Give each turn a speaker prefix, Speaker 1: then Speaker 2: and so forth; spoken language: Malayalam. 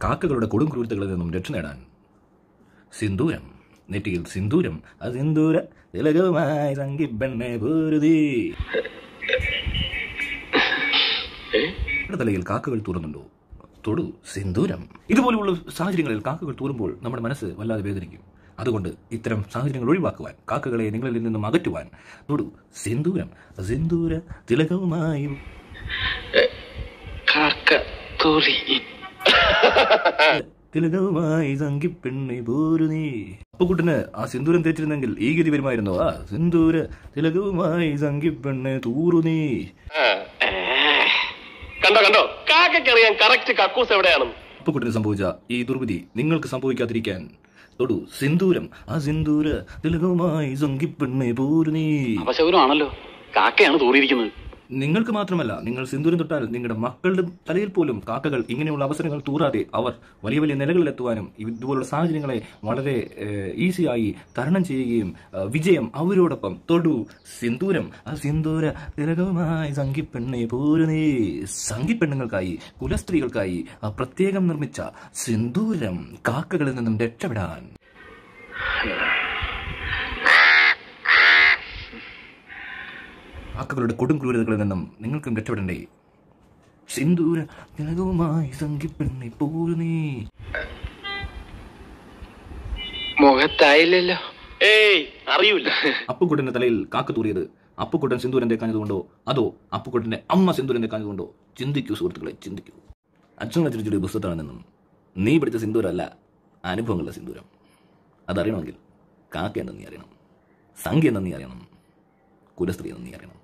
Speaker 1: കാക്കകളുടെ കൊടും ക്രൂരതകളിൽ നിന്നും രക്ഷ നേടാൻ സിന്ദൂരം നെറ്റിയിൽ സിന്ദൂരം ആ സിന്ദൂര തിലകവുമായി സംഗിപ്പെണ്ണെ പൂരുതി തലയിൽ കാക്കകൾ തൂറുന്നുണ്ടോ തൊടു സിന്ദൂരം ഇതുപോലെയുള്ള സാഹചര്യങ്ങളിൽ കാക്കകൾ തൂറുമ്പോൾ നമ്മുടെ മനസ്സ് വല്ലാതെ വേദനിക്കും അതുകൊണ്ട് ഇത്തരം സാഹചര്യങ്ങൾ ഒഴിവാക്കുവാൻ കാക്കകളെ നിങ്ങളിൽ നിന്നും അകറ്റുവാൻ തൊടു സിന്ദൂരം സിന്ദൂര തിലകവുമായി
Speaker 2: കാക്ക തോറി
Speaker 1: തിലകവുമായി സംഗിപ്പെണ്ണെ പോരു നീ അപ്പുക്കുട്ടന് ആ സിന്ദൂരം തേച്ചിരുന്നെങ്കിൽ ഈ ഗതി വരുമായിരുന്നു ആ സിന്ദൂര തിലകവുമായി സംഗിപ്പെണ്ണെ തൂറു നീ
Speaker 2: കണ്ടോ കണ്ടോ കാക്കറിയാൻ കറക്റ്റ് കക്കൂസ് എവിടെയാണെന്ന്
Speaker 1: അപ്പുക്കുട്ടന് സംഭവിച്ച ഈ ദുർവിധി നിങ്ങൾക്ക് സംഭവിക്കാതിരിക്കാൻ തൊടു സിന്ദൂരം ആ സിന്ദൂര തിലകവുമായി സംഗിപ്പെണ്ണെ പോരു നീ
Speaker 2: അപശകുനമാണല്ലോ കാക്കയാണ് തൂറിയിരിക്കുന്നത്
Speaker 1: നിങ്ങൾക്ക് മാത്രമല്ല നിങ്ങൾ സിന്ദൂരം തൊട്ടാൽ നിങ്ങളുടെ മക്കളുടെ തലയിൽ പോലും കാക്കകൾ ഇങ്ങനെയുള്ള അവസരങ്ങൾ തൂറാതെ അവർ വലിയ വലിയ നിലകളിലെത്തുവാനും ഇതുപോലുള്ള സാഹചര്യങ്ങളെ വളരെ ഈസിയായി തരണം ചെയ്യുകയും ഏഹ്, വിജയം അവരോടൊപ്പം തൊടു സിന്ദൂരം ആ സിന്ദൂര തിലകവുമായി സംഗിപ്പെണ്ണെ പോരുന്നേ സംഗിപ്പെണ്ണുങ്ങൾക്കായി കുലസ്ത്രീകൾക്കായി ആ പ്രത്യേകം നിർമ്മിച്ച സിന്ദൂരം കാക്കകളിൽ നിന്നും രക്ഷപ്പെടാൻ കാക്കകളുടെ കൊടും ക്രൂരതകളിൽ നിന്നും നിങ്ങൾക്കും രക്ഷപ്പെടണ്ടേ സിന്ദൂര തിലകവുമായി സംഗിപ്പെണ്ണെ പോരുന്നേ
Speaker 2: മുഖത്തായില്ലല്ലോ ഏയ് അറിയൂല
Speaker 1: അപ്പുക്കുട്ടന്റെ തലയിൽ കാക്ക തൂറിയത് അപ്പുക്കുട്ടൻ സിന്ദൂരൻ തേക്കാഞ്ഞതുകൊണ്ടോ അതോ അപ്പുക്കുട്ടന്റെ അമ്മ സിന്ദൂരൻ തേക്കാഞ്ഞതുകൊണ്ടോ ചിന്തിക്കൂ സുഹൃത്തുക്കളെ ചിന്തിക്കൂ അച്ഛൻ അച്ഛൻ്റെ പുസ്തകത്താണ് നിന്നും നീ പഠിച്ച സിന്ദൂരമല്ല അനുഭവങ്ങളുടെ സിന്ദൂരം അതറിയണമെങ്കിൽ കാക്ക എന്ന് നീ അറിയണം സംഖ്യ എന്ന് നീ അറിയണം കുലസ്ത്രീ എന്ന് നീ അറിയണം